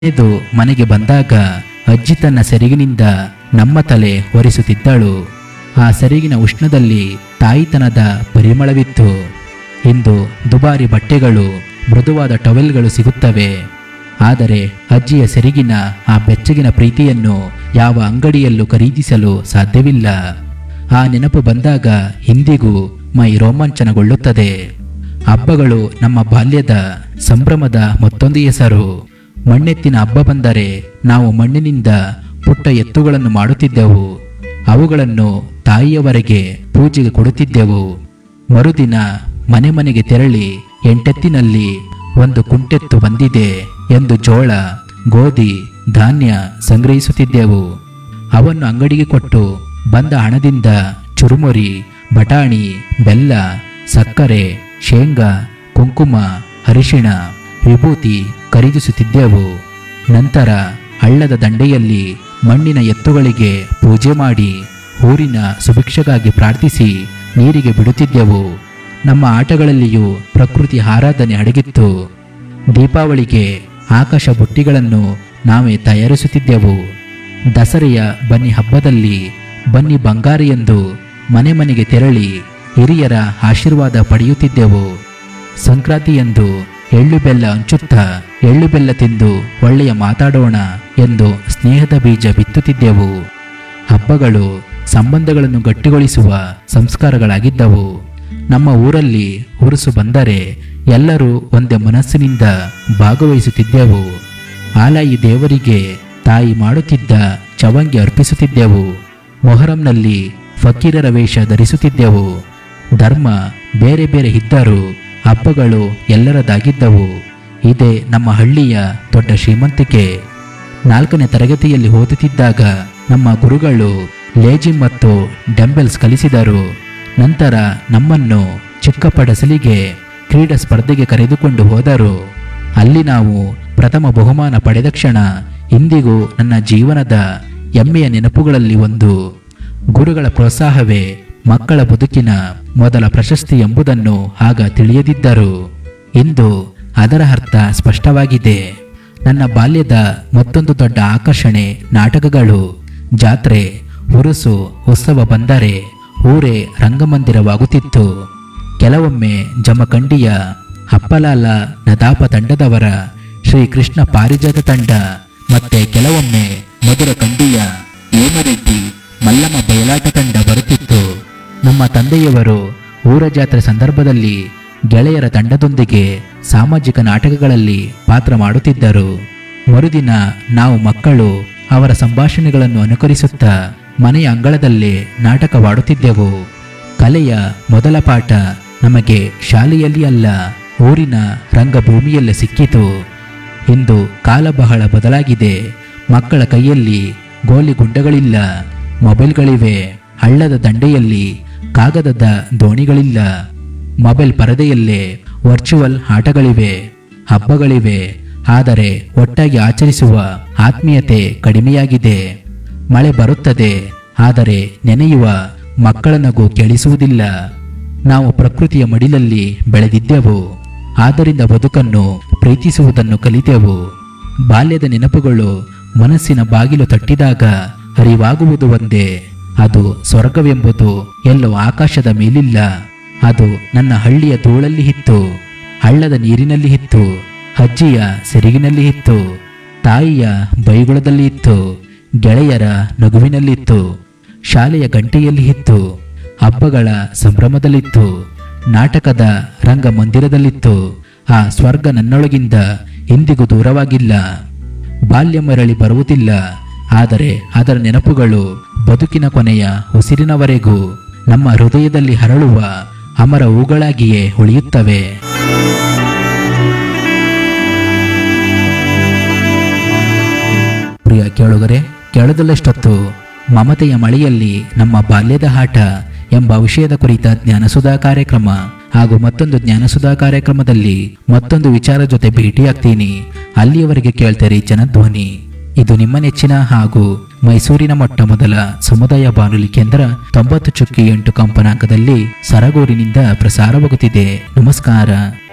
ಇದು ಮನೆಗೆ ಬಂದಾಗ ಅಜ್ಜಿ ತನ್ನ ಸೆರಗಿನಿಂದ ನಮ್ಮ ತಲೆ ಒರೆಸುತ್ತಿದ್ದಳು ಆ ಸೆರಗಿನ ಉಷ್ಣದಲ್ಲಿ ತಾಯಿತನದ ಪರಿಮಳವಿತ್ತು ಇಂದು ದುಬಾರಿ ಬಟ್ಟೆಗಳು ಮೃದುವಾದ ಟವೆಲ್ಗಳು ಸಿಗುತ್ತವೆ ಆದರೆ ಅಜ್ಜಿಯ ಸೆರಗಿನ ಆ ಬೆಚ್ಚಗಿನ ಪ್ರೀತಿಯನ್ನು ಯಾವ ಅಂಗಡಿಯಲ್ಲೂ ಖರೀದಿಸಲು ಸಾಧ್ಯವಿಲ್ಲ ಆ ನೆನಪು ಬಂದಾಗ ಇಂದಿಗೂ ಮೈ ರೋಮಾಂಚನಗೊಳ್ಳುತ್ತದೆ ಹಬ್ಬಗಳು ನಮ್ಮ ಬಾಲ್ಯದ ಸಂಭ್ರಮದ ಮತ್ತೊಂದು ಹೆಸರು ಮಣ್ಣೆತ್ತಿನ ಹಬ್ಬ ಬಂದರೆ ನಾವು ಮಣ್ಣಿನಿಂದ ಪುಟ್ಟ ಎತ್ತುಗಳನ್ನು ಮಾಡುತ್ತಿದ್ದೆವು ಅವುಗಳನ್ನು ತಾಯಿಯವರೆಗೆ ಪೂಜೆಗೆ ಕೊಡುತ್ತಿದ್ದೆವು ಮರುದಿನ ಮನೆ ಮನೆಗೆ ತೆರಳಿ ಎಂಟೆತ್ತಿನಲ್ಲಿ ಒಂದು ಕುಂಟೆತ್ತು ಬಂದಿದೆ ಎಂದು ಜೋಳ ಗೋಧಿ ಧಾನ್ಯ ಸಂಗ್ರಹಿಸುತ್ತಿದ್ದೆವು ಅವನ್ನು ಅಂಗಡಿಗೆ ಕೊಟ್ಟು ಬಂದ ಹಣದಿಂದ ಚುರುಮುರಿ ಬಟಾಣಿ ಬೆಲ್ಲ ಸಕ್ಕರೆ ಶೇಂಗಾ ಕುಂಕುಮ ಅರಿಶಿಣ ವಿಭೂತಿ ಖರೀದಿಸುತ್ತಿದ್ದೆವು ನಂತರ ಹಳ್ಳದ ದಂಡೆಯಲ್ಲಿ ಮಣ್ಣಿನ ಎತ್ತುಗಳಿಗೆ ಪೂಜೆ ಮಾಡಿ ಊರಿನ ಸುಭಿಕ್ಷಗಾಗಿ ಪ್ರಾರ್ಥಿಸಿ ನೀರಿಗೆ ಬಿಡುತ್ತಿದ್ದೆವು ನಮ್ಮ ಆಟಗಳಲ್ಲಿಯೂ ಪ್ರಕೃತಿ ಆರಾಧನೆ ಅಡಗಿತ್ತು ದೀಪಾವಳಿಗೆ ಆಕಾಶ ಬುಟ್ಟಿಗಳನ್ನು ನಾವೇ ತಯಾರಿಸುತ್ತಿದ್ದೆವು ದಸರೆಯ ಬನ್ನಿ ಹಬ್ಬದಲ್ಲಿ ಬನ್ನಿ ಬಂಗಾರಿ ಎಂದು ಮನೆ ಮನೆಗೆ ತೆರಳಿ ಹಿರಿಯರ ಆಶೀರ್ವಾದ ಪಡೆಯುತ್ತಿದ್ದೆವು ಸಂಕ್ರಾಂತಿಯಂದು ಎಳ್ಳು ಬೆಲ್ಲ ಹಂಚುತ್ತಾ ಎಳ್ಳು ಬೆಲ್ಲ ತಿಂದು ಒಳ್ಳೆಯ ಮಾತಾಡೋಣ ಎಂದು ಸ್ನೇಹದ ಬೀಜ ಬಿತ್ತುತ್ತಿದ್ದೆವು ಹಬ್ಬಗಳು ಸಂಬಂಧಗಳನ್ನು ಗಟ್ಟಿಗೊಳಿಸುವ ಸಂಸ್ಕಾರಗಳಾಗಿದ್ದವು ನಮ್ಮ ಊರಲ್ಲಿ ಉರುಸು ಬಂದರೆ ಎಲ್ಲರೂ ಒಂದೇ ಮನಸ್ಸಿನಿಂದ ಭಾಗವಹಿಸುತ್ತಿದ್ದೆವು ಆಲಾಯಿ ದೇವರಿಗೆ ತಾಯಿ ಮಾಡುತ್ತಿದ್ದ ಚವಂಗಿ ಅರ್ಪಿಸುತ್ತಿದ್ದೆವು ಮೊಹರಂನಲ್ಲಿ ಫಕೀರರ ವೇಷ ಧರಿಸುತ್ತಿದ್ದೆವು ಧರ್ಮ ಬೇರೆ ಬೇರೆ ಇದ್ದರೂ ಹಬ್ಬಗಳು ಎಲ್ಲರದಾಗಿದ್ದವು ಇದೇ ನಮ್ಮ ಹಳ್ಳಿಯ ದೊಡ್ಡ ಶ್ರೀಮಂತಿಕೆ ನಾಲ್ಕನೇ ತರಗತಿಯಲ್ಲಿ ಓದುತ್ತಿದ್ದಾಗ ನಮ್ಮ ಗುರುಗಳು ಲೇಜಿ ಮತ್ತು ಡಂಬೆಲ್ಸ್ ಕಲಿಸಿದರು ನಂತರ ನಮ್ಮನ್ನು ಚಿಕ್ಕ ಪಡಸಲಿಗೆ ಕ್ರೀಡಾ ಸ್ಪರ್ಧೆಗೆ ಕರೆದುಕೊಂಡು ಹೋದರು ಅಲ್ಲಿ ನಾವು ಪ್ರಥಮ ಬಹುಮಾನ ಪಡೆದ ಕ್ಷಣ ಇಂದಿಗೂ ನನ್ನ ಜೀವನದ ಹೆಮ್ಮೆಯ ನೆನಪುಗಳಲ್ಲಿ ಒಂದು ಗುರುಗಳ ಪ್ರೋತ್ಸಾಹವೇ ಮಕ್ಕಳ ಬದುಕಿನ ಮೊದಲ ಪ್ರಶಸ್ತಿ ಎಂಬುದನ್ನು ಆಗ ತಿಳಿಯದಿದ್ದರು ಇಂದು ಅದರ ಅರ್ಥ ಸ್ಪಷ್ಟವಾಗಿದೆ ನನ್ನ ಬಾಲ್ಯದ ಮತ್ತೊಂದು ದೊಡ್ಡ ಆಕರ್ಷಣೆ ನಾಟಕಗಳು ಜಾತ್ರೆ ಉರುಸು ಉತ್ಸವ ಬಂದರೆ ಊರೇ ರಂಗಮಂದಿರವಾಗುತ್ತಿತ್ತು ಕೆಲವೊಮ್ಮೆ ಜಮಖಂಡಿಯ ಅಪ್ಪಲಾಲ ನದಾಪ ತಂಡದವರ ಶ್ರೀ ಕೃಷ್ಣ ಪಾರಿಜಾತ ತಂಡ ಮತ್ತೆ ಕೆಲವೊಮ್ಮೆ ಮಧುರ ಕಂಡಿಯ ಹೇಮರೆಡ್ಡಿ ಮಲ್ಲಮ್ಮ ಬಯಲಾಟ ತಂಡ ಬರುತ್ತಿತ್ತು ನಮ್ಮ ತಂದೆಯವರು ಊರ ಜಾತ್ರೆ ಸಂದರ್ಭದಲ್ಲಿ ಗೆಳೆಯರ ತಂಡದೊಂದಿಗೆ ಸಾಮಾಜಿಕ ನಾಟಕಗಳಲ್ಲಿ ಪಾತ್ರ ಮಾಡುತ್ತಿದ್ದರು ಮರುದಿನ ನಾವು ಮಕ್ಕಳು ಅವರ ಸಂಭಾಷಣೆಗಳನ್ನು ಅನುಕರಿಸುತ್ತಾ ಮನೆಯ ಅಂಗಳದಲ್ಲೇ ನಾಟಕವಾಡುತ್ತಿದ್ದೆವು ಕಲೆಯ ಮೊದಲ ಪಾಠ ನಮಗೆ ಶಾಲೆಯಲ್ಲಿ ಅಲ್ಲ ಊರಿನ ರಂಗಭೂಮಿಯಲ್ಲೇ ಸಿಕ್ಕಿತು ಇಂದು ಕಾಲ ಬಹಳ ಬದಲಾಗಿದೆ ಮಕ್ಕಳ ಕೈಯಲ್ಲಿ ಗೋಲಿ ಗುಂಡಗಳಿಲ್ಲ ಮೊಬೈಲ್ಗಳಿವೆ ಹಳ್ಳದ ದಂಡೆಯಲ್ಲಿ ಕಾಗದದ ದೋಣಿಗಳಿಲ್ಲ ಮೊಬೈಲ್ ಪರದೆಯಲ್ಲೇ ವರ್ಚುವಲ್ ಆಟಗಳಿವೆ ಹಬ್ಬಗಳಿವೆ ಆದರೆ ಒಟ್ಟಾಗಿ ಆಚರಿಸುವ ಆತ್ಮೀಯತೆ ಕಡಿಮೆಯಾಗಿದೆ ಮಳೆ ಬರುತ್ತದೆ ಆದರೆ ನೆನೆಯುವ ಮಕ್ಕಳ ನಗು ಕೇಳಿಸುವುದಿಲ್ಲ ನಾವು ಪ್ರಕೃತಿಯ ಮಡಿಲಲ್ಲಿ ಬೆಳೆದಿದ್ದೆವು ಆದ್ದರಿಂದ ಬದುಕನ್ನು ಪ್ರೀತಿಸುವುದನ್ನು ಕಲಿತೆವು ಬಾಲ್ಯದ ನೆನಪುಗಳು ಮನಸ್ಸಿನ ಬಾಗಿಲು ತಟ್ಟಿದಾಗ ಅರಿವಾಗುವುದು ಒಂದೇ ಅದು ಸ್ವರ್ಗವೆಂಬುದು ಎಲ್ಲೋ ಆಕಾಶದ ಮೇಲಿಲ್ಲ ಅದು ನನ್ನ ಹಳ್ಳಿಯ ಧೂಳಲ್ಲಿ ಇತ್ತು ಹಳ್ಳದ ನೀರಿನಲ್ಲಿ ಇತ್ತು ಅಜ್ಜಿಯ ಸೆರಗಿನಲ್ಲಿ ಇತ್ತು ತಾಯಿಯ ಬೈಗುಳದಲ್ಲಿ ಇತ್ತು ಗೆಳೆಯರ ನಗುವಿನಲ್ಲಿತ್ತು ಶಾಲೆಯ ಗಂಟೆಯಲ್ಲಿ ಇತ್ತು ಹಬ್ಬಗಳ ಸಂಭ್ರಮದಲ್ಲಿತ್ತು ನಾಟಕದ ರಂಗಮಂದಿರದಲ್ಲಿತ್ತು ಆ ಸ್ವರ್ಗ ನನ್ನೊಳಗಿಂದ ಇಂದಿಗೂ ದೂರವಾಗಿಲ್ಲ ಬಾಲ್ಯ ಮರಳಿ ಬರುವುದಿಲ್ಲ ಆದರೆ ಅದರ ನೆನಪುಗಳು ಬದುಕಿನ ಕೊನೆಯ ಉಸಿರಿನವರೆಗೂ ನಮ್ಮ ಹೃದಯದಲ್ಲಿ ಹರಳುವ ಅಮರ ಹೂಗಳಾಗಿಯೇ ಉಳಿಯುತ್ತವೆ ಪ್ರಿಯ ಕೇಳುಗರೆ ಕೇಳದಲ್ಲಷ್ಟೊತ್ತು ಮಮತೆಯ ಮಳೆಯಲ್ಲಿ ನಮ್ಮ ಬಾಲ್ಯದ ಆಟ ಎಂಬ ವಿಷಯದ ಕುರಿತ ಜ್ಞಾನಸುಧಾ ಕಾರ್ಯಕ್ರಮ ಹಾಗೂ ಮತ್ತೊಂದು ಜ್ಞಾನಸುಧಾ ಕಾರ್ಯಕ್ರಮದಲ್ಲಿ ಮತ್ತೊಂದು ವಿಚಾರ ಜೊತೆ ಭೇಟಿಯಾಗ್ತೀನಿ ಅಲ್ಲಿಯವರೆಗೆ ಕೇಳ್ತಾರೆ ಜನಧ್ವನಿ ಇದು ನಿಮ್ಮ ನೆಚ್ಚಿನ ಹಾಗೂ ಮೈಸೂರಿನ ಮೊಟ್ಟ ಮೊದಲ ಸಮುದಾಯ ಬಾನುಲಿ ಕೇಂದ್ರ ತೊಂಬತ್ತು ಚುಕ್ಕಿ ಎಂಟು ಕಂಪನಾಂಕದಲ್ಲಿ ಸರಗೂರಿನಿಂದ ಪ್ರಸಾರವಾಗುತ್ತಿದೆ ನಮಸ್ಕಾರ